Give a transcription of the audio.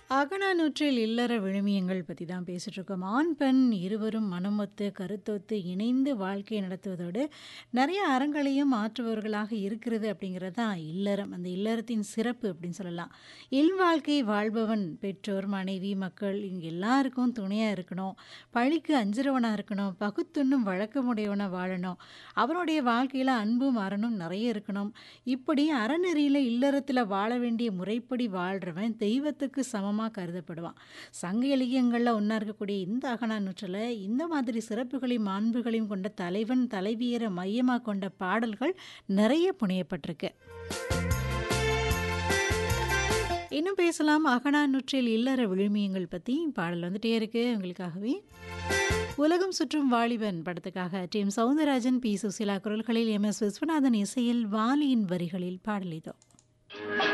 அகநானூற்றில் இல்லற விழுமியங்கள் பத்தி தான் பேசிட்டு இருக்கோம். ஆண், பெண் இருவரும் மனமொத்து, கருத்தொத்து இணைந்து வாழ்க்கை நடத்துவதோடு, நெறைய அறங்களையும் ஆற்றுபவர்களாக இருக்கிறது அப்படிங்கிறது தான் இல்லறம். அந்த இல்லறத்தின் சிறப்பு அப்படின்னு சொல்லலாம். இல்வாழ்க்கை வாழ்பவன் பெற்றோர், மனைவி, மக்கள் இவங்க எல்லாருக்கும் துணையா இருக்கணும். பழிக்கு அஞ்சுறவனா இருக்கணும். பகுத்துண்ணும் வழக்கமுடையவனா வாழணும். அவனுடைய வாழ்க்கையில அன்பும், அறனும் நெறைய இருக்கணும். இப்படி அறநெறியில இல்லறத்தில வாழ வேண்டிய முறைப்படி வாழ்றவன் தெய்வத்துக்கு சமமா கருதப்படுவான். சங்க இலக்கியங்கள்ல ஒண்ணா இருக்கக்கூடிய இந்த அகநானூற்றுல இந்த மாதிரி சிறப்புகளையும், மாண்புகளையும் கொண்ட தலைவன், தலைவியர மையமா கொண்ட பாடல்கள் நெறைய புனையப்பட்டிருக்கு. இன்னும் பேசலாம் அகநானூற்றில் இல்லற விழுமியங்கள் பத்தி. பாடல் வந்துட்டே இருக்கு உங்களுக்காகவே. உலகம் சுற்றும் வாலிபன் படத்துக்காக T. M. Soundararajan, P. Susheela குரல்களில் எம். எஸ். விஸ்வநாதன் இசையில் வாலியின் வரிகளில் பாடல் இதோ.